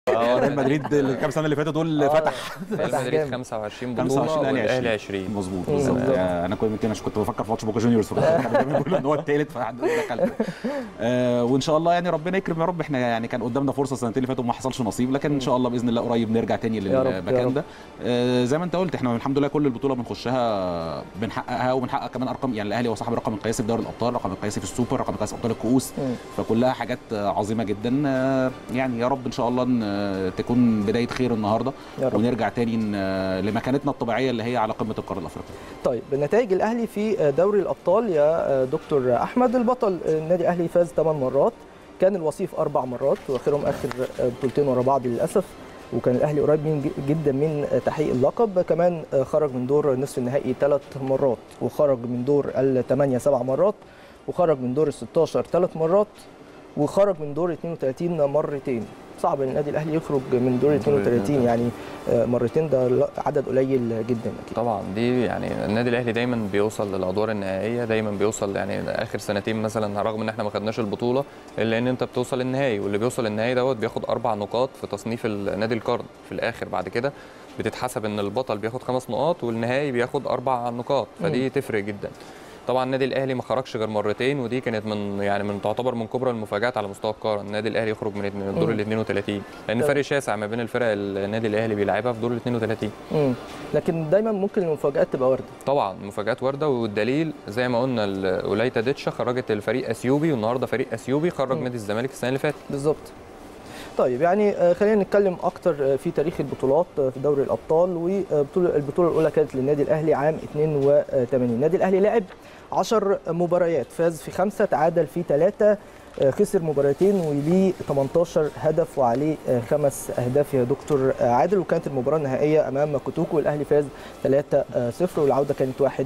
اه ريال مدريد الكام سنه اللي فاتوا دول آه. فتح ريال فتح مدريد جامد. 25 بطوله 25 الاهلي والاهلي 20 20 مظبوط مم. بالظبط بالظبط. آه، انا كنت عشان كنت بفكر في ماتش بوكا جونيورز فكانوا بيقولوا ان هو الثالث فدخلت آه وان شاء الله يعني ربنا يكرم يا رب احنا يعني كان قدامنا فرصه السنتين اللي فاتوا وما حصلش نصيب لكن ان شاء الله باذن الله قريب نرجع تاني يا رب، يا للمكان رب. ده آه زي ما انت قلت احنا الحمد لله كل البطوله بنخشها بنحققها وبنحقق كمان ارقام يعني الاهلي هو صاحب الرقم القياسي في دوري الابطال رقم القياسي في السوبر رقم القياسي في ابطال الكؤوس مم. فكلها حاجات عظيمه جدا آه، يعني يا رب ان شاء الله إن تكون بدايه خير النهارده يا رب. ونرجع تاني ن- لمكانتنا الطبيعيه اللي هي على قمه القاره الافريقيه طيب نتائج الاهلي في دوري الابطال يا دكتور احمد البطل النادي الاهلي فاز 8 مرات كان الوصيف اربع مرات واخرهم اخر بطولتين ورا بعض للاسف وكان الاهلي قريب من جدا من تحقيق اللقب كمان خرج من دور نصف النهائي ثلاث مرات وخرج من دور الثمانيه سبع مرات وخرج من دور ال 16 ثلاث مرات وخرج من دور 32 مرتين صعب ان النادي الاهلي يخرج من دور 32 يعني آه، مرتين ده عدد قليل جدا اكيد طبعا دي يعني النادي الاهلي دايما بيوصل للادوار النهائيه دايما بيوصل يعني اخر سنتين مثلا رغم ان احنا ما خدناش البطوله الا ان انت بتوصل النهائي واللي بيوصل النهائي دوت بياخد اربع نقاط في تصنيف النادي القرن في الاخر بعد كده بتتحسب ان البطل بياخد خمس نقاط والنهائي بياخد اربع نقاط فدي تفرق جدا طبعا النادي الاهلي ما خرجش غير مرتين ودي كانت من يعني من تعتبر من كبرى المفاجات على مستوى القاره النادي الاهلي يخرج من الدور مم. ال 32 لان طب- فرق شاسع ما بين الفرق اللي النادي الاهلي بيلعبها في دور ال 32 مم. لكن دايما ممكن المفاجات تبقى وارده طبعا مفاجات وارده والدليل زي ما قلنا ال- ولايتا ديتشا خرجت الفريق اثيوبي والنهارده فريق اثيوبي خرج مم. نادي الزمالك السنه اللي فاتت بالظبط طيب يعني آه، خلينا نتكلم اكتر آه، في تاريخ البطولات آه، في دوري الابطال والبطوله البطوله الاولى كانت للنادي الاهلي عام 82 النادي الاهلي لعب 10 مباريات فاز في خمسه تعادل في ثلاثه خسر مباراتين وليه 18 هدف وعليه آه، خمس اهداف يا دكتور آه، عادل وكانت المباراه النهائيه امام كوتوكو والاهلي فاز 3-0 والعوده كانت 1-1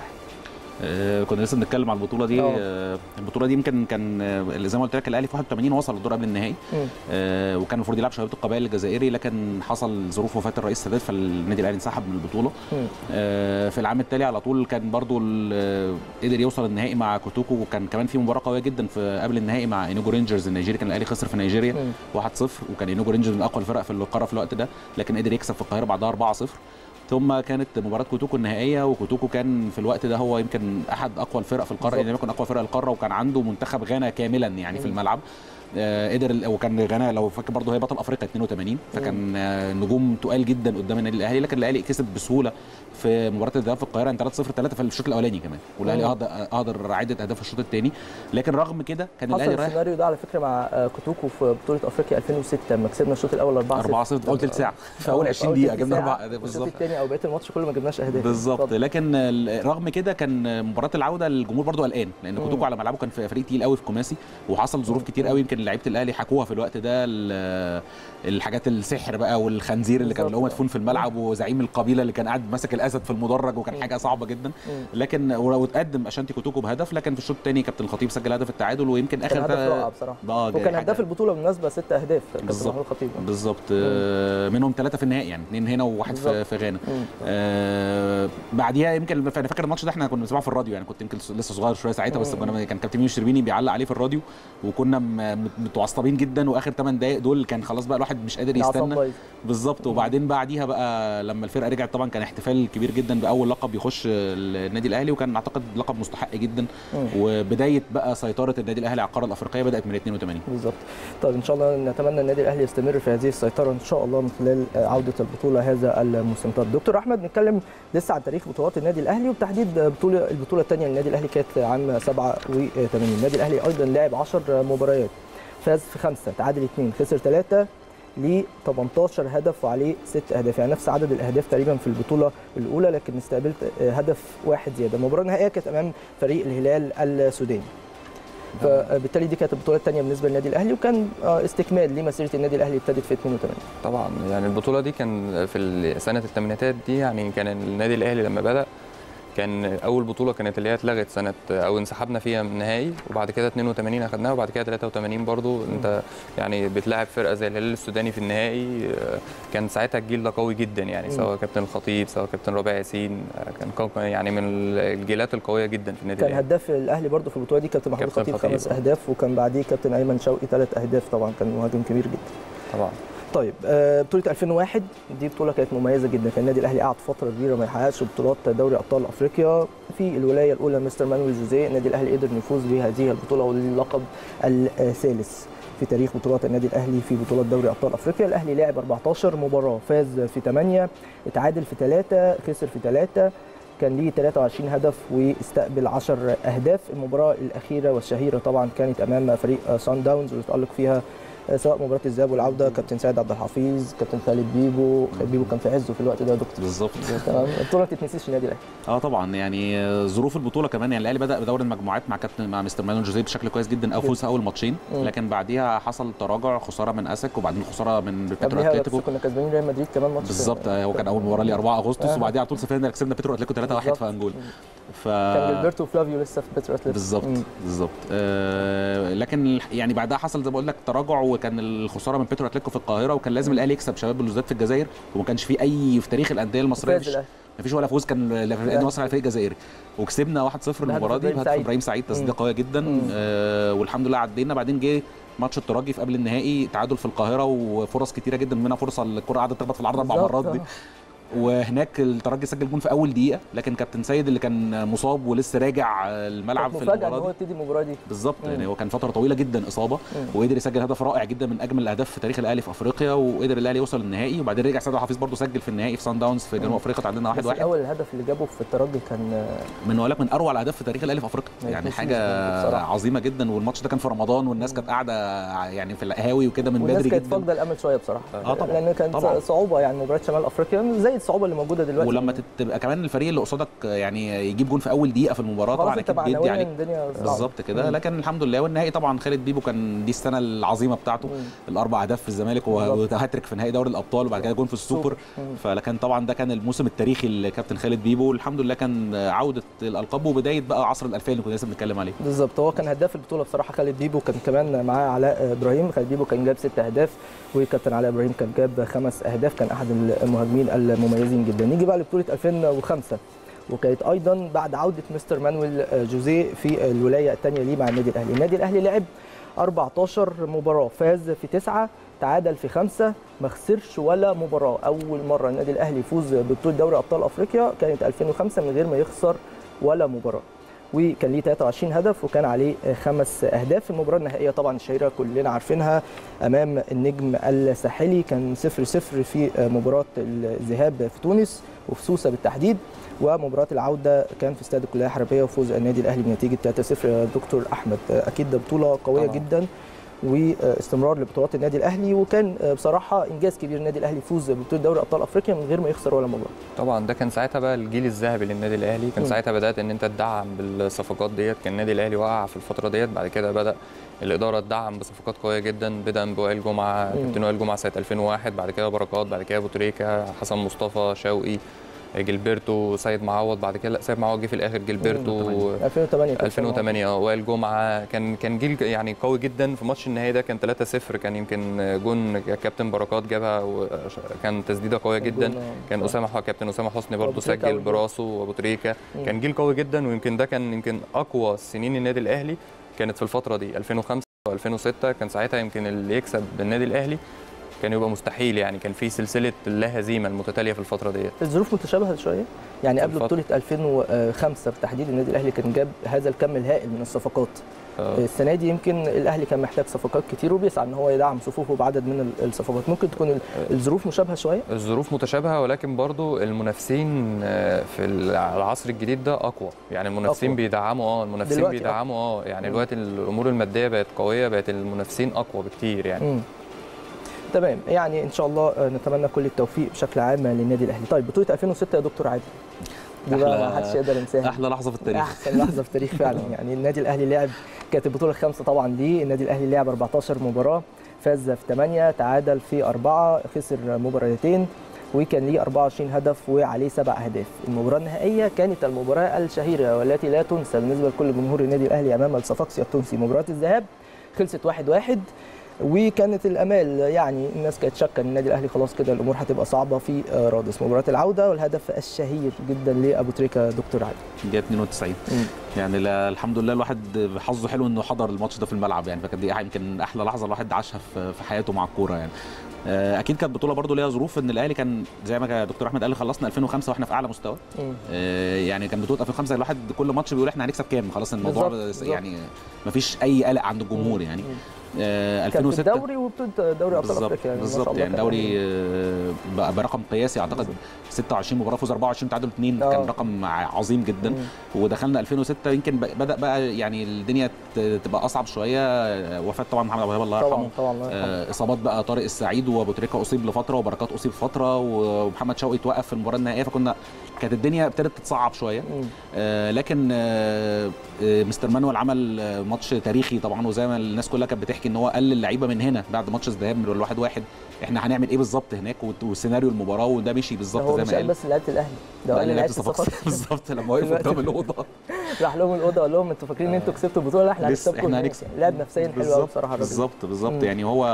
آه، كنا لسه بنتكلم على البطوله دي آه. آه، البطوله دي يمكن كان آه، زي ما قلت لك الاهلي في 81 وصل للدور قبل النهائي مم. آه، وكان المفروض يلعب شباب القبائل الجزائري لكن حصل ظروف وفاه الرئيس السادات فالنادي الاهلي انسحب من البطوله مم. آه، في العام التالي على طول كان برضو ال- آه، قدر يوصل النهائي مع كوتوكو وكان كمان في مباراه قويه جدا في قبل النهائي مع انوجو رينجرز النيجيري كان الاهلي خسر في نيجيريا مم. 1-0 وكان انوجو رينجرز من اقوى الفرق في القاره في الوقت ده لكن قدر يكسب في القاهره بعدها 4-0 ثم كانت مباراه كوتوكو النهائيه وكوتوكو كان في الوقت ده هو يمكن احد اقوى الفرق في القاره بالظبط. يعني يكون اقوى فرق القاره وكان عنده منتخب غانا كاملا يعني في مم. الملعب آه، قدر ال- وكان غانا لو فاكر برضه هي بطل افريقيا 82 فكان آه، نجوم تقال جدا قدام النادي الاهلي لكن الاهلي كسب بسهوله في مباراه الذهاب في القاهره 3 0 3 في الشوط الاولاني كمان والاهلي مم. قدر قدر عده اهداف في الشوط الثاني لكن رغم كده كان حصل الاهلي رايح السيناريو ده على فكره مع آه، كوتوكو في بطوله افريقيا 2006 لما كسبنا الشوط الاول 4 4 0 اول ثلث ساعه في اول 20 دقيقه جبنا اربع اهداف الشوط بالظبط الثاني او بقيه الماتش كله ما جبناش اهداف بالظبط اتفضل. لكن ال- رغم كده كان مباراه العوده الجمهور برضو قلقان لان مم. كوتوكو على ملعبه كان في فريق تقيل قوي في كوماسي وحصل ظروف كتير قوي يمكن لعيبه الاهلي حكوها في الوقت ده ال- الحاجات السحر بقى والخنزير اللي كان اللي هو بالظبط. مدفون في الملعب وزعيم القبيله اللي كان قاعد ماسك الاسد في المدرج وكان مم. حاجه صعبه جدا مم. لكن ولو اتقدم اشانتي كوتوكو بهدف لكن في الشوط الثاني كابتن الخطيب سجل هدف التعادل ويمكن كان اخر هدف تا- رائع بصراحه اه وكان حاجة- هداف البطوله بالمناسبه ست اهداف كابتن بالظبط. محمود الخطيب بالظبط آه، منهم ثلاثه في النهائي يعني اثنين هنا وواحد في, بالظبط. في غانا مم. آه بعديها يمكن انا فاكر الماتش ده احنا كنا بنسمعه في الراديو يعني كنت يمكن لسه صغير شويه ساعتها بس مم. كنا كان كابتن ميمي الشربيني بيعلق عليه في الراديو وكنا م- مت- متعصبين جدا واخر 8 دقائق دول كان خلاص بقى الواحد مش قادر الأعصاب يستنى بايظة. بالظبط وبعدين بعديها بقى لما الفرقه رجعت طبعا كان احتفال كبير جدا باول لقب يخش النادي الاهلي وكان اعتقد لقب مستحق جدا مم. وبدايه بقى سيطره النادي الاهلي على القاره الافريقيه بدات من 82 بالظبط طيب ان شاء الله نتمنى النادي الاهلي يستمر في هذه السيطره ان شاء الله من خلال آه، عوده البطوله هذا الموسم طب دكتور احمد نتكلم لسه عن تاريخ بطولات النادي الاهلي وبتحديد بطوله البطوله الثانيه للنادي الاهلي كانت عام 87 النادي الاهلي ايضا لعب 10 مباريات فاز في خمسه تعادل اثنين خسر ثلاثه ليه 18 هدف وعليه ست اهداف يعني نفس عدد الاهداف تقريبا في البطوله الاولى لكن استقبلت آه، هدف واحد زياده المباراه النهائيه كانت امام فريق الهلال السوداني فبالتالي دي كانت البطوله الثانيه بالنسبه للنادي الاهلي وكان آه، استكمال لمسيره النادي الاهلي ابتدت في 82 طبعا يعني البطوله دي كان في سنه الثمانينات دي يعني كان النادي الاهلي لما بدا كان اول بطوله كانت اللي هي اتلغت سنه او انسحبنا فيها من النهائي وبعد كده 82 اخذناها وبعد كده 83 برضو انت يعني بتلاعب فرقه زي الهلال السوداني في النهائي آه، كان ساعتها الجيل ده قوي جدا يعني مم. سواء كابتن الخطيب سواء كابتن ربيع ياسين آه، كان قو- يعني من الجيلات القويه جدا في النادي كان الاهلي هداف الاهلي برضه في البطوله دي كابتن محمود كابتن الخطيب الخطيب، خمس آه. اهداف وكان بعديه كابتن ايمن شوقي ثلاث اهداف طبعا كان مهاجم كبير جدا طبعا طيب آه، بطوله 2001 دي بطوله كانت مميزه جدا كان النادي الاهلي قعد فتره كبيره ما يحققش بطولات دوري ابطال افريقيا في الولايه الاولى مستر مانويل جوزيه النادي الاهلي قدر يفوز بهذه البطوله واللقب الثالث في تاريخ بطولات النادي الاهلي في بطولات دوري ابطال افريقيا الاهلي لعب 14 مباراه فاز في 8 اتعادل في 3 خسر في 3 كان ليه 23 هدف واستقبل 10 اهداف المباراه الاخيره والشهيره طبعا كانت امام فريق سان داونز واللي تالق فيها سواء مباراه الذهاب والعوده كابتن سيد عبد الحفيظ كابتن خالد بيبو خالد بيبو كان في عزه في الوقت ده يا دكتور بالظبط تمام البطوله ما تتنسيش في النادي الاهلي اه طبعا يعني آه، ظروف البطوله كمان يعني الاهلي بدا بدور المجموعات مع كابتن مع مستر مانويل جوزيه بشكل كويس جدا او فوز في اول ماتشين مم. لكن بعديها حصل تراجع خساره من اسك وبعدين خساره من بيترو قبلها اتلتيكو بس كنا كسبانين ريال مدريد كمان ماتش بالظبط آه، هو كان اول مباراه لي 4 اغسطس آه. وبعديها على طول سافرنا كسبنا بيترو اتلتيكو 3 1 بالظبط. في انجولا ف كان جilberto وفلافيو لسه في بيترو اتلتيكو بالظبط مم. بالظبط آه لكن يعني بعدها حصل زي ما بقول لك تراجع وكان الخساره من بيترو اتلتيكو في القاهره وكان لازم الاهلي يكسب شباب بلوزداد في الجزائر وما كانش في اي في تاريخ الانديه المصريه فاز مفيش الأهلي. مفيش ولا فوز كان لفريق مصر على فريق الجزائري وكسبنا 1-0 المباراه دي إبراهيم بهدف سعيد. ابراهيم سعيد تسديده مم. قويه جدا مم. آه والحمد لله عدينا بعدين جه ماتش الترجي في قبل النهائي تعادل في القاهره وفرص كتيره جدا منها فرصه الكره قعدت تخبط في العرض اربع بالظبط، مرات دي آه. وهناك الترجي سجل جون في اول دقيقه لكن كابتن سيد اللي كان مصاب ولسه راجع الملعب كانت في مفاجاه ان المباراه هو دي يبتدي المباراه دي بالظبط مم. يعني هو كان فتره طويله جدا اصابه مم. وقدر يسجل هدف رائع جدا من اجمل الاهداف في تاريخ الاهلي في افريقيا وقدر الاهلي يوصل للنهائي وبعدين رجع سيد حفيظ برضه سجل في النهائي في سان داونز في جنوب مم. افريقيا تعادلنا 1 بس 1 الاول الهدف اللي جابه في الترجي كان من ولك من اروع الاهداف في تاريخ الاهلي في افريقيا ما يعني يتنسيش حاجه بصراحة. عظيمه جدا والماتش ده كان في رمضان والناس كانت قاعده يعني في القهاوي وكده من والناس بدري كانت جدا فاقده الامل شويه بصراحه آه طبعاً. لان كانت طبعاً. صعوبه يعني مباراه شمال افريقيا زي الصعوبه اللي موجوده دلوقتي ولما تبقى كمان الفريق اللي قصادك يعني يجيب جون في اول دقيقه في المباراه خلاص طبعا انت اكيد بيدي معنويا عليك الدنيا صعبة. بالظبط كده مم. لكن الحمد لله والنهائي طبعا خالد بيبو كان دي السنه العظيمه بتاعته مم. الاربع اهداف في الزمالك بالظبط. وهاتريك في نهائي دوري الابطال وبعد كده جون في السوبر مم. فلكن طبعا ده كان الموسم التاريخي لكابتن خالد بيبو والحمد لله كان عوده الالقاب وبدايه بقى عصر ال2000 اللي كنا لسه بنتكلم عليه بالظبط هو كان هداف البطوله بصراحه خالد بيبو كان كمان معاه علاء ابراهيم خالد بيبو كان جاب ست اهداف وكابتن علاء ابراهيم كان جاب خمس اهداف كان احد المهاجمين المميزين جدا نيجي بقى لبطوله 2005 وكانت ايضا بعد عوده مستر مانويل جوزيه في الولايه الثانيه ليه مع النادي الاهلي النادي الاهلي لعب 14 مباراه فاز في تسعه تعادل في خمسه ما خسرش ولا مباراه اول مره النادي الاهلي يفوز ببطوله دوري ابطال افريقيا كانت 2005 من غير ما يخسر ولا مباراه وكان ليه 23 هدف وكان عليه خمس اهداف في المباراه النهائيه طبعا الشهيره كلنا عارفينها امام النجم الساحلي كان 0 0 في مباراه الذهاب في تونس وفي سوسه بالتحديد ومباراه العوده كان في استاد الكليه الحربيه وفوز النادي الاهلي بنتيجه 3 0 دكتور احمد اكيد ده بطوله قويه طبعاً. جدا واستمرار لبطولات النادي الاهلي وكان بصراحه انجاز كبير النادي الاهلي يفوز ببطوله دوري ابطال افريقيا من غير ما يخسر ولا مباراه طبعا ده كان ساعتها بقى الجيل الذهبي للنادي الاهلي كان مم. ساعتها بدات ان انت تدعم بالصفقات ديت كان النادي الاهلي وقع في الفتره ديت بعد كده بدا الاداره تدعم بصفقات قويه جدا بدءا بوائل جمعه مم. كابتن وائل جمعه سنه 2001 بعد كده بركات بعد كده ابو تريكه حسن مصطفى شوقي جilberto سيد معوض بعد كده لا سيد معوض جه في الاخر جilberto 2008 كان 2008 اه وائل جمعه كان كان جيل يعني قوي جدا في ماتش النهائي ده كان 3-0 كان يمكن جون كابتن بركات جابها وكان تسديده قويه جدا جون، آه، كان صح. اسامه كابتن اسامه حسني وأبو برضه تريكة سجل أول جول. براسه وابو تريكه مم. كان جيل قوي جدا ويمكن ده كان يمكن اقوى سنين النادي الاهلي كانت في الفتره دي 2005 و2006 كان ساعتها يمكن اللي يكسب النادي الاهلي كان يبقى مستحيل يعني كان في سلسله اللا هزيمه المتتاليه في الفتره ديت الظروف متشابهه شويه يعني قبل الفترة. بطوله 2005 بالتحديد النادي الاهلي كان جاب هذا الكم الهائل من الصفقات آه. السنه دي يمكن الاهلي كان محتاج صفقات كتير وبيسعى ان هو يدعم صفوفه بعدد من ال- الصفقات ممكن تكون ال- الظروف مشابهه شويه الظروف متشابهه ولكن برضو المنافسين آه، في العصر الجديد ده اقوى يعني المنافسين أقوى. بيدعموا اه المنافسين دلوقتي بيدعموا اه يعني مم. دلوقتي الامور الماديه بقت قويه بقت المنافسين اقوى بكتير يعني مم. تمام يعني ان شاء الله آه، نتمنى كل التوفيق بشكل عام للنادي الاهلي طيب بطوله 2006 يا دكتور عادل دي بقى ما أحلى- حدش يقدر ينساها احلى لحظه في التاريخ احسن لحظه في التاريخ فعلا يعني النادي الاهلي لعب كانت البطوله الخامسه طبعا ليه النادي الاهلي لعب 14 مباراه فاز في 8 تعادل في 4 خسر مباراتين وكان ليه 24 هدف وعليه سبع اهداف المباراه النهائيه كانت المباراه الشهيره والتي لا تنسى بالنسبه لكل جمهور النادي الاهلي امام الصفاقسي التونسي مباراه الذهاب خلصت 1-1 وكانت الامال يعني الناس كانت شاكه ان النادي الاهلي خلاص كده الامور هتبقى صعبه في آه، رادس مباراه العوده والهدف الشهير جدا لابو تريكه دكتور علي دي 92 يعني لا الحمد لله الواحد حظه حلو انه حضر الماتش ده في الملعب يعني فكانت دي يمكن احلى لحظه الواحد عاشها في في حياته مع الكوره يعني آه، اكيد كانت بطوله برضو ليها ظروف ان الاهلي كان زي ما كان دكتور احمد قال خلصنا 2005 واحنا في اعلى مستوى مم. آه، يعني كان بطوله 2005 الواحد كل ماتش بيقول احنا هنكسب كام خلاص الموضوع بالظبط، بالظبط. يعني مفيش اي قلق عند الجمهور يعني آه، كان في 2006 الدوري وبطوله دوري ابطال بالظبط افريقيا يعني ما شاء بالظبط الله يعني كان دوري آه، بقى برقم قياسي اعتقد 26 مباراه فوز 24 تعادل 2 آه. كان رقم عظيم جدا مم. ودخلنا 2006 يمكن ب- بدا بقى يعني الدنيا ت- تبقى اصعب شويه آه، وفاه طبعا محمد ابو وهاب الله طبعا يرحمه طبعا الله يرحمه. آه، اصابات بقى طارق السعيد وابو تريكه اصيب لفتره وبركات اصيب فتره ومحمد شوقي توقف في المباراه النهائيه فكنا كانت الدنيا ابتدت تتصعب شويه مم. آه، لكن آه، آه، مستر مانويل عمل آه، ماتش تاريخي طبعا وزي ما الناس كلها كانت بتحكي ان هو قال للعيبه من هنا بعد ماتش الذهاب من الواحد واحد احنا هنعمل ايه بالظبط هناك وت- وسيناريو المباراه وده مشي ده بالظبط هو زي مش ما قال قال بس لعيبه الاهلي ده لا، قال لعيبة لعيبه الصفاقس الصفاقس بالظبط لما وقف دلوقتي. قدام الاوضه راح لهم الاوضه قال لهم انتوا فاكرين ان انتوا كسبتوا البطوله لا احنا لسه هنكسبكم احنا هناك. هنكسب لعب نفسيا حلو قوي بالظبط بصراحه الراجل بالظبط بالظبط مم. يعني هو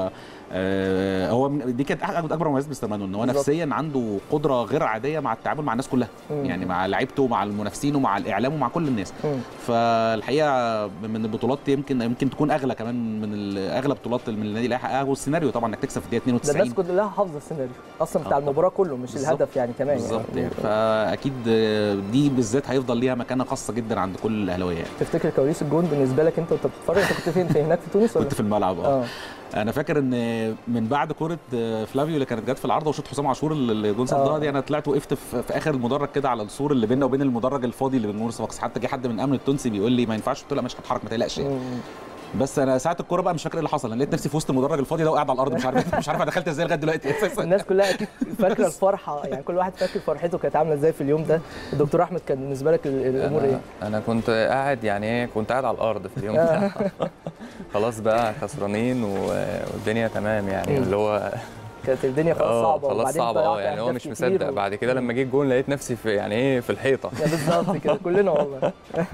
آه هو من- دي كانت أح- اكبر مميزات مستر مانويل ان هو بالظبط. نفسيا عنده قدره غير عاديه مع التعامل مع الناس كلها مم. يعني مع لعيبته ومع المنافسين ومع الاعلام ومع كل الناس مم. فالحقيقه من البطولات يمكن يمكن تكون اغلى كمان من ال- اغلى بطولات من النادي الاهلي حققها والسيناريو طبعا انك تكسب في الدقيقه ده الناس 92 كلها حافظه السيناريو اصلا بتاع آه. المباراه كله مش بالظبط. الهدف يعني كمان بالظبط يعني فاكيد دي بالذات هيفضل ليها مكانه خاصه جدا عند كل الاهلاويه يعني تفتكر كواليس الجون بالنسبه لك انت وانت بتتفرج انت كنت فين في هناك في تونس ولا كنت في الملعب اه اه انا فاكر ان من بعد كره فلافيو اللي كانت جت في العارضه وشوط حسام عاشور اللي جون صدها آه. دي انا طلعت وقفت في, في اخر المدرج كده على السور اللي بيننا وبين المدرج الفاضي اللي بين جمهور الصفاقس حتى جه حد من امن التونسي بيقول لي ما ينفعش قلت له لا مش هتحرك ما تقلقش يعني. مم. بس انا ساعه الكوره بقى مش فاكر ايه اللي حصل انا لقيت نفسي في وسط المدرج الفاضي ده وقاعد على الارض مش عارف مش عارف انا دخلت ازاي لغايه دلوقتي اساسا الناس كلها اكيد فاكره الفرحه يعني كل واحد فاكر فرحته كانت عامله ازاي في اليوم ده الدكتور احمد كان بالنسبه لك ال- الامور ايه؟ انا, أنا كنت قاعد يعني ايه كنت قاعد على الارض في اليوم ده خلاص بقى خسرانين و- والدنيا تمام يعني مم. اللي هو كانت الدنيا خلاص اه صعبه خلاص وبعدين صعبه اه ضيعت يعني هو أهداف مش كتير مصدق و- بعد كده لما جه الجون لقيت نفسي في يعني ايه في الحيطه يعني بالظبط كده كلنا والله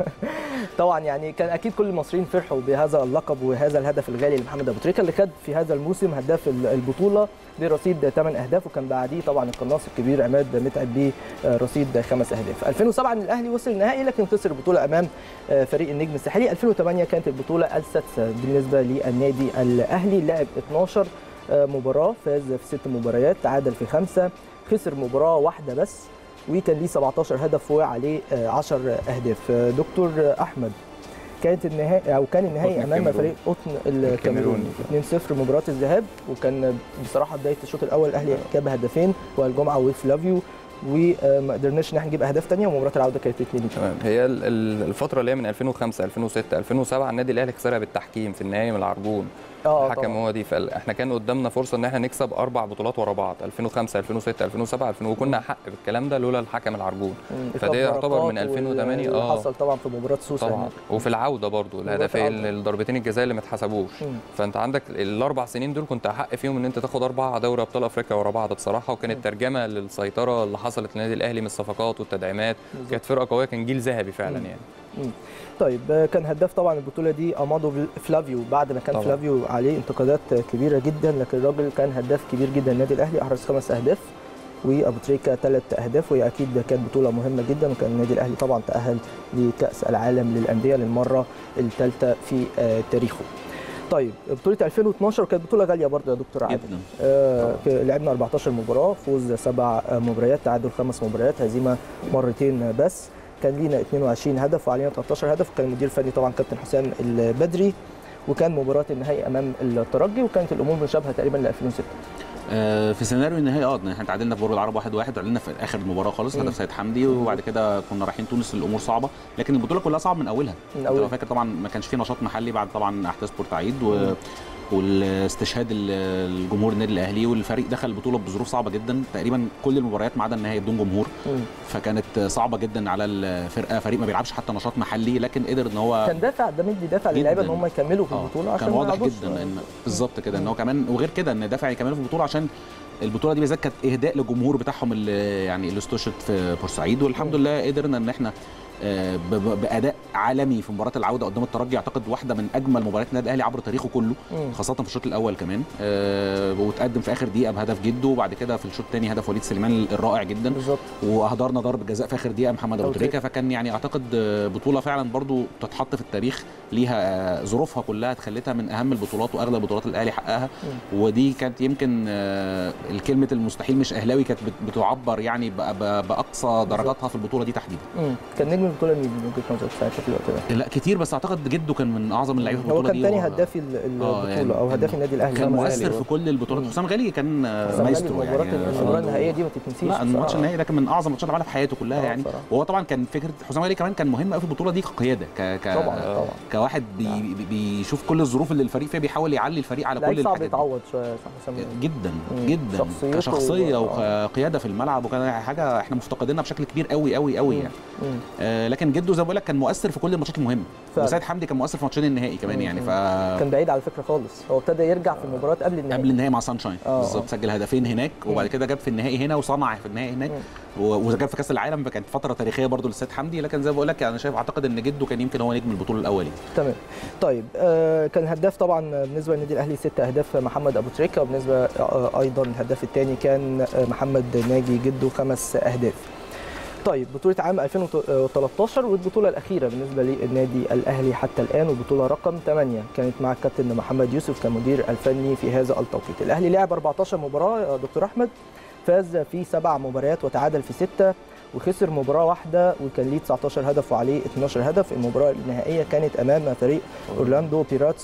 طبعا يعني كان اكيد كل المصريين فرحوا بهذا اللقب وهذا الهدف الغالي لمحمد ابو تريكه اللي خد في هذا الموسم هداف ال- البطوله برصيد 8 اهداف وكان بعديه طبعا القناص الكبير عماد متعب برصيد خمس اهداف 2007 الاهلي وصل النهائي لكن خسر البطوله امام آه، فريق النجم الساحلي 2008 كانت البطوله السادسه بالنسبه للنادي الاهلي لعب 12 آه، مباراه فاز في ست مباريات تعادل في خمسه خسر مباراه واحده بس وكان ليه 17 هدف وعليه آه، 10 اهداف آه، دكتور آه، احمد كانت النهائي او كان النهائي قطن امام الكاميرون. فريق قطن الكاميروني الكاميروني. 2-0 مباراه الذهاب وكان بصراحه بدايه الشوط الاول الاهلي جاب هدفين والجمعه وفلافيو وما قدرناش ان احنا نجيب اهداف ثانيه ومباراه العوده كانت 2 تمام هي ال- ال- الفتره اللي هي من 2005 2006 2007 النادي الاهلي خسرها بالتحكيم في النهائي من العرجون اه الحكم طبعاً. هو دي فاحنا كان قدامنا فرصه ان احنا نكسب اربع بطولات ورا بعض 2005 2006 2007 2000 وكنا احق بالكلام ده لولا الحكم العرجون مم. فده إكرام يعتبر من بركات 2008 واللي اه. حصل طبعا في مباراه سوسه طبعا هناك. وفي العوده برضو الهدفين العودة. الضربتين الجزاء اللي ما اتحسبوش مم. فانت عندك الاربع سنين دول كنت احق فيهم ان انت تاخد اربع دوري ابطال افريقيا ورا بعض بصراحه وكانت ترجمه للسيطره اللي حصلت للنادي الاهلي من الصفقات والتدعيمات بالظبط. كانت فرقه قويه كان جيل ذهبي فعلا مم. يعني طيب آه، كان هداف طبعا البطوله دي امادو فلافيو بعد ما كان طبعاً. فلافيو عليه انتقادات كبيره جدا لكن الراجل كان هداف كبير جدا النادي الاهلي احرز خمس اهداف وابو تريكه ثلاث اهداف وهي اكيد كانت بطوله مهمه جدا وكان النادي الاهلي طبعا تاهل لكاس العالم للانديه للمره الثالثه في آه، تاريخه. طيب بطوله 2012 كانت بطوله غاليه برضه يا دكتور عادل جدا آه، ك- لعبنا 14 مباراه فوز سبع آه، مباريات تعادل خمس مباريات هزيمه مرتين بس كان لينا 22 هدف وعلينا 13 هدف وكان المدير الفني طبعا كابتن حسام البدري وكان مباراه النهائي امام الترجي وكانت الامور مشابهه تقريبا ل 2006 آه، في سيناريو النهائي اه احنا تعادلنا في برج العرب 1-1 واحد وعلينا في اخر المباراه خالص مم. هدف سيد حمدي وبعد كده كنا رايحين تونس الامور صعبه لكن البطوله كلها صعبه من اولها من انت لو اول فاكر طبعا ما كانش في نشاط محلي بعد طبعا احداث بورسعيد و... مم. والاستشهاد ال- الجمهور النادي الاهلي والفريق دخل البطوله بظروف صعبه جدا تقريبا كل المباريات ما عدا النهائي بدون جمهور مم. فكانت صعبه جدا على الفرقه فريق ما بيلعبش حتى نشاط محلي لكن قدر ان هو كان دافع ده مدي دافع جداً. للعيبه ان هم يكملوا في آه، البطوله عشان كان ما واضح يلعبوش. جدا ان بالظبط كده ان هو كمان وغير كده ان دافع يكملوا في البطوله عشان البطوله دي بالذات كانت اهداء للجمهور بتاعهم اللي يعني اللي استشهد في بورسعيد والحمد مم. لله قدرنا ان احنا آه، ب- ب- باداء عالمي في مباراه العوده قدام الترجي اعتقد واحده من اجمل مباريات النادي الاهلي عبر تاريخه كله مم. خاصه في الشوط الاول كمان آه، وتقدم في اخر دقيقه بهدف جده وبعد كده في الشوط الثاني هدف وليد سليمان الرائع جدا بالظبط واهدرنا ضربه جزاء في اخر دقيقه محمد ابو أبو تريكه فكان يعني اعتقد آه، بطوله فعلا برضو تتحط في التاريخ ليها آه، ظروفها كلها خلتها من اهم البطولات واغلى البطولات اللي الاهلي حققها ودي كانت يمكن آه، الكلمه المستحيل مش اهلاوي كانت بت- بتعبر يعني ب- ب- باقصى درجاتها في البطوله دي تحديدا مم. كان نجم البطوله مين من وجهه نظرك ساعتها في الوقت ده؟ لا كتير بس اعتقد جده كان من اعظم اللعيبه في هو البطوله كان دي تاني و- هداف ال- البطوله يعني او هداف النادي الاهلي كان خمس مؤثر أهداف. في كل البطولات مم. حسام غالي كان آه، حسام غالي مايسترو المباراه يعني المباراه آه. النهائيه دي ما تتنسيش لا الماتش بصراحة. النهائي ده كان من اعظم الماتشات اللي عملها في حياته كلها آه، يعني بصراحة. وهو طبعا كان فكره حسام غالي كمان كان مهم قوي في البطوله دي كقياده ك... ك... طبعا طبعا كواحد بي... بي- بيشوف كل الظروف اللي الفريق فيها بيحاول يعلي الفريق على كل لعيب صعب الحاجات دي. يتعوض شويه صح حسام غالي. جدا مم. جدا شخصيته كشخصيه و- وكقياده في الملعب وكان حاجه احنا مفتقدينها بشكل كبير قوي قوي قوي يعني مم. آه لكن جده زي ما بقول لك كان مؤثر في كل الماتشات المهمه فعلا. وسيد حمدي كان مؤثر في ماتشين النهائي كمان مم. يعني ف كان بعيد على فكره خالص هو ابتدى يرجع في المباريات قبل النهائي قبل النهائي مع سانشاين آه، بالظبط آه. سجل هدفين هناك وبعد كده جاب في النهائي هنا وصنع في النهائي هناك و- وجاب في كاس العالم فكانت فتره تاريخيه برضو للسيد حمدي لكن زي ما بقول لك انا شايف اعتقد ان جده كان يمكن هو نجم البطوله الاولي تمام طيب آه كان هداف طبعا بالنسبه للنادي الاهلي ست اهداف محمد ابو تريكه وبالنسبه آه ايضا الهداف الثاني كان آه محمد ناجي جده خمس اهداف طيب بطولة عام 2013 والبطولة الأخيرة بالنسبة للنادي الأهلي حتى الآن والبطولة رقم 8 كانت مع الكابتن محمد يوسف كمدير الفني في هذا التوقيت الأهلي لعب 14 مباراة يا دكتور أحمد فاز في سبع مباريات وتعادل في ستة وخسر مباراة واحدة وكان ليه 19 هدف وعليه 12 هدف المباراة النهائية كانت أمام فريق أورلاندو بيراتس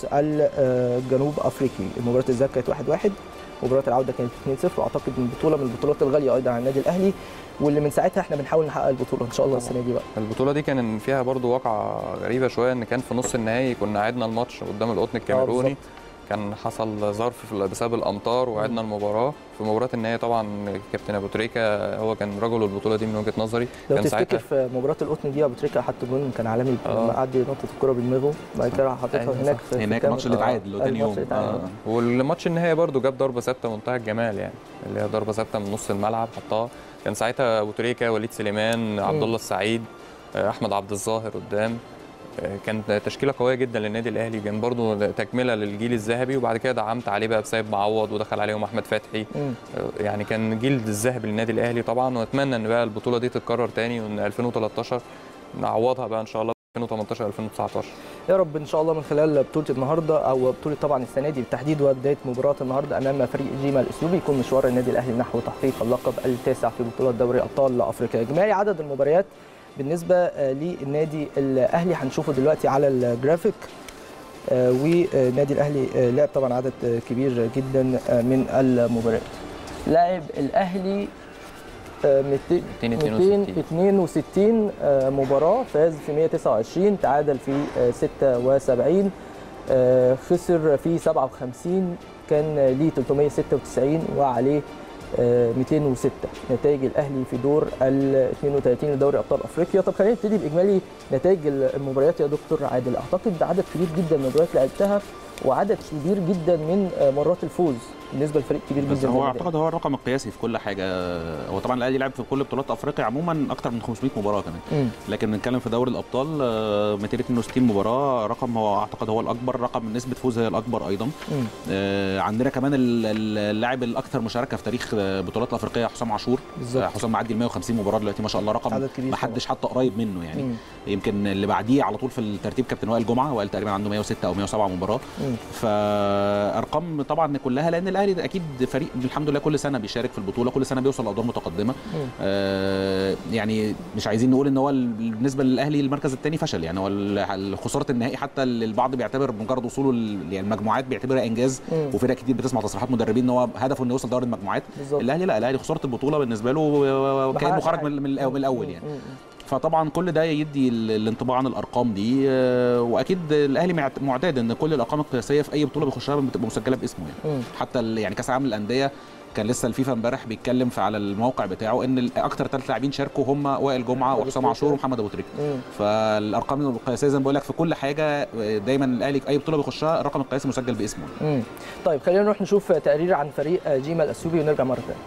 الجنوب أفريقي مباراة الذهاب كانت 1-1 مباراة العودة كانت 2-0 وأعتقد إن البطولة من البطولات الغالية أيضا على النادي الأهلي واللي من ساعتها احنا بنحاول نحقق البطولة إن شاء الله السنة دي بقى البطوله دي كان فيها برضو واقعه غريبه شويه ان كان في نص النهائي كنا عدنا الماتش قدام القطن الكاميروني بالظبط. كان حصل ظرف في- بسبب الامطار وعدنا المباراه في مباراه النهائي طبعا كابتن ابو تريكه هو كان رجل البطوله دي من وجهه نظري لو كان تفتكر في مباراة القطن دي أبو تريكة حط جون كان عالمي آه. لما قعد ينطط الكرة بدماغه بعد كده راح حاططها أيوة هناك صح. في في هناك الماتش اللي الكاميرا. اتعادل اللي هو تاني الماتش يوم اللي اتعادل. آه. والماتش النهائي برضو جاب ضربه ثابته منتهى الجمال يعني اللي هي ضربه ثابته من نص الملعب حطها كان ساعتها ابو تريكه وليد سليمان عبد الله السعيد آه، احمد عبد الظاهر قدام آه، كانت تشكيله قويه جدا للنادي الاهلي كان برضو تكمله للجيل الذهبي وبعد كده دعمت عليه بقى بسيد معوض ودخل عليهم احمد فتحي مم. آه، يعني كان جيل الذهبي للنادي الاهلي طبعا واتمنى ان بقى البطوله دي تتكرر تاني وان 2013 نعوضها بقى ان شاء الله 2018 2019 يا رب ان شاء الله من خلال بطوله النهارده او بطوله طبعا السنه دي بالتحديد وبدايه مباراه النهارده امام فريق جيما الاثيوبي يكون مشوار النادي الاهلي نحو تحقيق اللقب التاسع في بطوله دوري ابطال افريقيا اجمالي عدد المباريات بالنسبه آه، للنادي الاهلي هنشوفه دلوقتي على الجرافيك آه، والنادي الاهلي آه، لعب طبعا عدد آه، كبير جدا آه، من المباريات لعب الاهلي آه، 200 262. 262 آه، مباراة فاز في 129 تعادل في آه، 76 آه، خسر في 57 كان ليه 396 وعليه آه، 206 نتائج الاهلي في دور ال 32 لدوري ابطال افريقيا طب خلينا نبتدي باجمالي نتائج المباريات يا دكتور عادل اعتقد عدد كبير جدا من المباريات لعبتها وعدد كبير جدا من آه، مرات الفوز بالنسبه لفريق كبير جدا بس زي هو النادي اعتقد هو الرقم القياسي في كل حاجه هو طبعا الاهلي لعب في كل بطولات افريقيا عموما اكتر من 500 مباراه كمان مم. لكن بنتكلم في دوري الابطال آه، 262 مباراه رقم هو اعتقد هو الاكبر رقم نسبه فوز هي الاكبر ايضا مم. آه، عندنا كمان ال- ال- اللاعب الاكثر مشاركه في تاريخ آه، البطولات الافريقيه حسام عاشور بالظبط. آه، حسام معدي ال 150 مباراه دلوقتي ما شاء الله رقم عدد كبير ما حدش حتى قريب منه يعني مم. يمكن اللي بعديه على طول في الترتيب كابتن وائل جمعه وائل تقريبا عنده 106 او 107 مباراه مم. فارقام طبعا كلها لان الاهلي ده اكيد فريق الحمد لله كل سنه بيشارك في البطوله كل سنه بيوصل لادوار متقدمه مم. آه يعني مش عايزين نقول ان هو ال- بالنسبه للاهلي المركز الثاني فشل يعني هو ال- خساره النهائي حتى اللي البعض بيعتبر مجرد وصوله ال- يعني المجموعات بيعتبرها انجاز مم. وفرق كتير بتسمع تصريحات مدربين ان هو هدفه انه يوصل دوري المجموعات بالظبط الاهلي لا الاهلي خساره البطوله بالنسبه له آه، ما كانه حققش خرج حاجة. من, من الأول- من الاول يعني مم. مم. فطبعا كل ده يدي ال- الانطباع عن الارقام دي آه، واكيد الاهلي معت- معتاد ان كل الارقام القياسيه في اي بطوله بيخشها بتبقى مسجله باسمه يعني مم. حتى ال- يعني كاس العالم للانديه كان لسه الفيفا امبارح بيتكلم في على الموقع بتاعه ان ال- اكتر ثلاث لاعبين شاركوا هم وائل جمعه وائل وحسام جمعة. عاشور ومحمد ابو تريكه مم. فالارقام القياسيه زي ما بقول لك في كل حاجه آه، دايما الاهلي اي بطوله بيخشها الرقم القياسي مسجل باسمه مم. طيب خلينا نروح نشوف تقرير عن فريق جيما الاثيوبي ونرجع مره ثانيه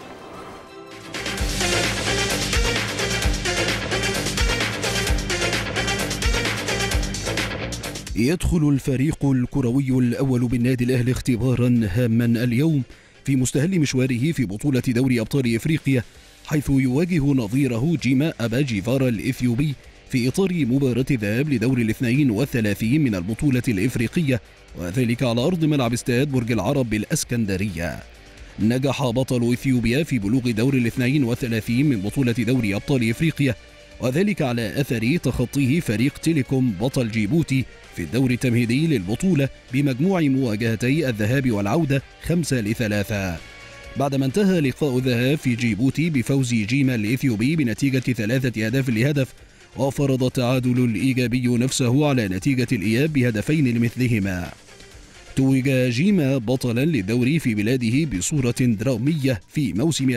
يدخل الفريق الكروي الأول بالنادي الأهلي اختبارا هاما اليوم في مستهل مشواره في بطولة دوري أبطال إفريقيا حيث يواجه نظيره جيما أبا جيفارا الإثيوبي في إطار مباراة الذهاب لدور الاثنين والثلاثين من البطولة الإفريقية وذلك على أرض ملعب استاد برج العرب بالأسكندرية نجح بطل إثيوبيا في بلوغ دور الاثنين والثلاثين من بطولة دوري أبطال إفريقيا وذلك على أثر تخطيه فريق تيليكوم بطل جيبوتي في الدور التمهيدي للبطولة بمجموع مواجهتي الذهاب والعودة خمسة لثلاثة بعدما انتهى لقاء الذهاب في جيبوتي بفوز جيما الإثيوبي بنتيجة ثلاثة أهداف لهدف وفرض التعادل الإيجابي نفسه على نتيجة الإياب بهدفين لمثلهما توج جيما بطلا للدوري في بلاده بصورة درامية في موسم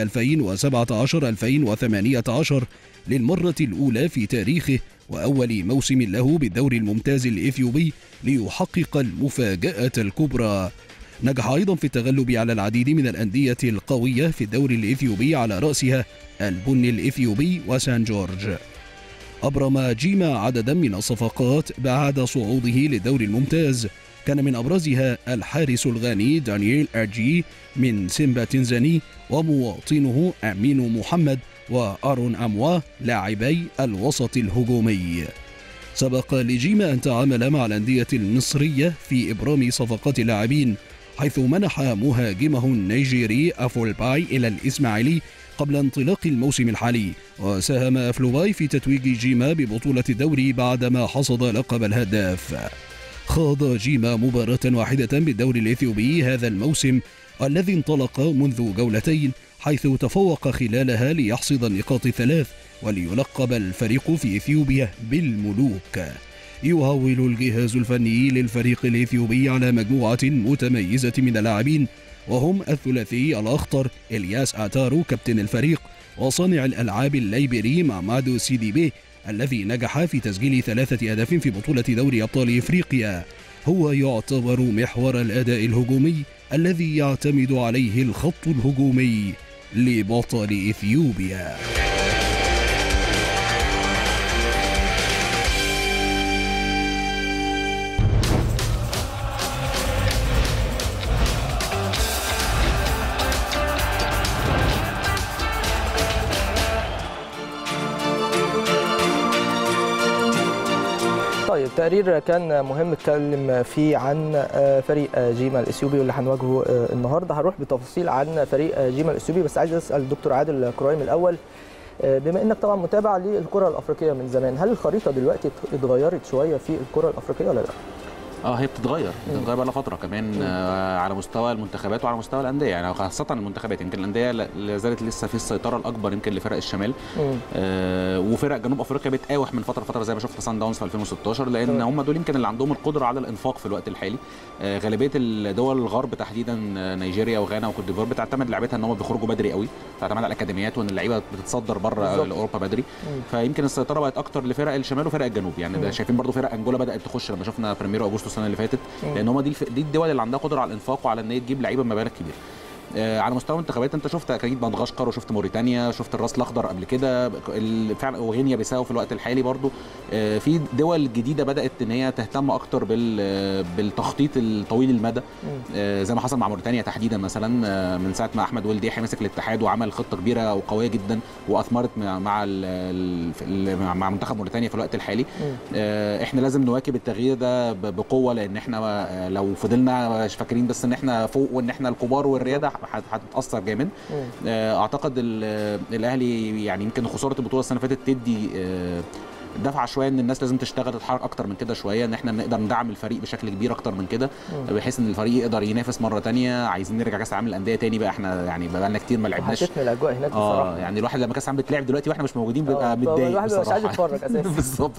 2017-2018 للمرة الأولى في تاريخه وأول موسم له بالدوري الممتاز الإثيوبي ليحقق المفاجأة الكبرى نجح أيضا في التغلب على العديد من الأندية القوية في الدوري الإثيوبي على رأسها البن الإثيوبي وسان جورج أبرم جيما عددا من الصفقات بعد صعوده للدوري الممتاز كان من أبرزها الحارس الغاني دانييل أرجي من سيمبا تنزاني ومواطنه أمين محمد وأرون أموا لاعبي الوسط الهجومي سبق لجيما أن تعامل مع الأندية المصرية في إبرام صفقات اللاعبين حيث منح مهاجمه النيجيري أفولباي إلى الإسماعيلي قبل انطلاق الموسم الحالي وساهم أفلوباي في تتويج جيما ببطولة الدوري بعدما حصد لقب الهداف خاض جيما مباراة واحدة بالدوري الإثيوبي هذا الموسم الذي انطلق منذ جولتين حيث تفوق خلالها ليحصد النقاط الثلاث وليلقب الفريق في إثيوبيا بالملوك يهول الجهاز الفني للفريق الإثيوبي على مجموعة متميزة من اللاعبين وهم الثلاثي الأخطر إلياس آتارو كابتن الفريق وصانع الألعاب الليبري مامادو سيديبي الذي نجح في تسجيل ثلاثة أهداف في بطولة دوري أبطال إفريقيا هو يعتبر محور الأداء الهجومي الذي يعتمد عليه الخط الهجومي لبطل إثيوبيا طيب تقرير كان مهم اتكلم فيه عن فريق جيما الاثيوبي واللي هنواجهه النهارده هنروح بتفاصيل عن فريق جيما الاثيوبي بس عايز اسال الدكتور عادل كرايم الاول بما انك طبعا متابع للكره الافريقيه من زمان هل الخريطه دلوقتي اتغيرت شويه في الكره الافريقيه ولا لا؟ اه هي بتتغير بتتغير بقى لها فتره كمان آه على مستوى المنتخبات وعلى مستوى الانديه يعني خاصه المنتخبات يمكن الانديه لا زالت لسه في السيطره الاكبر يمكن لفرق الشمال آه وفرق جنوب افريقيا بتقاوح من فتره لفتره زي ما شفنا سان داونز في 2016 لان هم دول يمكن اللي عندهم القدره على الانفاق في الوقت الحالي آه غالبيه الدول الغرب تحديدا نيجيريا وغانا وكوت ديفوار بتعتمد لعيبتها ان هم بيخرجوا بدري قوي بتعتمد على الاكاديميات وان اللعيبه بتتصدر بره لاوروبا بدري مم. فيمكن السيطره بقت اكتر لفرق الشمال وفرق الجنوب يعني ده شايفين برضو فرق انجولا بدات تخش لما شفنا بريميرو اغسطس السنه اللي فاتت لان هم دي دي الدول اللي عندها قدره على الانفاق وعلى ان هي تجيب لعيبه بمبالغ كبيره آه على مستوى المنتخبات انت شفت اكيد مدغشقر وشفت موريتانيا شفت الراس الاخضر قبل كده فعلا وغينيا بيساو في الوقت الحالي برضو آه في دول جديده بدات ان هي تهتم اكتر بال بالتخطيط الطويل المدى آه زي ما حصل مع موريتانيا تحديدا مثلا من ساعه ما احمد ولدي مسك الاتحاد وعمل خطه كبيره وقويه جدا واثمرت مع مع, مع منتخب موريتانيا في الوقت الحالي احنا لازم نواكب التغيير ده بقوه لان احنا لو فضلنا فاكرين بس ان احنا فوق وان احنا الكبار والرياده هتتاثر جامد اعتقد الاهلي يعني يمكن خساره البطوله السنه اللي فاتت تدي دفعه شويه ان الناس لازم تشتغل تتحرك اكتر من كده شويه ان احنا نقدر ندعم الفريق بشكل كبير اكتر من كده بحيث ان الفريق يقدر ينافس مره تانية عايزين نرجع كاس العالم للانديه تاني بقى احنا يعني بقى لنا كتير ما لعبناش الاجواء هناك اه يعني الواحد لما كاس العالم بتلعب دلوقتي واحنا مش موجودين بيبقى متضايق الواحد مش عايز يتفرج اساسا بالظبط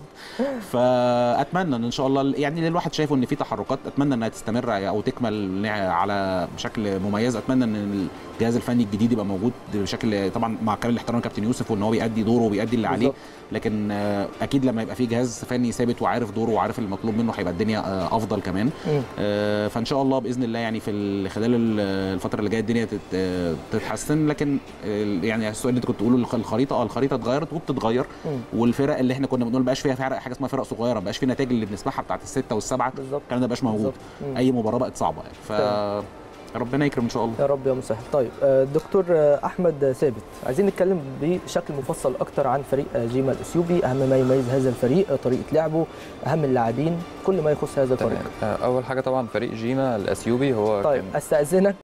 فاتمنى ان ان شاء الله يعني الواحد شايفه ان في تحركات اتمنى انها تستمر او تكمل على بشكل مميز اتمنى ان الجهاز الفني الجديد يبقى موجود بشكل طبعا مع كامل الاحترام كابتن يوسف وان هو بيأدي دوره وبيأدي اللي عليه لكن اكيد لما يبقى في جهاز فني ثابت وعارف دوره وعارف المطلوب منه هيبقى الدنيا افضل كمان فان شاء الله باذن الله يعني في خلال الفتره اللي جايه الدنيا تتحسن لكن يعني السؤال اللي انت كنت تقوله الخريطه اه الخريطه اتغيرت وبتتغير والفرق اللي احنا كنا بنقول ما بقاش فيها فرق حاجه اسمها فرق صغيره ما بقاش في نتائج اللي بنسمعها بتاعت السته والسبعه الكلام ده ما بقاش موجود اي مباراه بقت صعبه يعني ف ربنا يكرم ان شاء الله يا رب يا مسهل طيب آه، دكتور آه، احمد ثابت عايزين نتكلم بشكل مفصل اكتر عن فريق آه، جيما الاثيوبي اهم ما يميز هذا الفريق آه، طريقه لعبه اهم اللاعبين كل ما يخص هذا الفريق تمام آه، اول حاجه طبعا فريق جيما الاثيوبي هو طيب كان استاذنك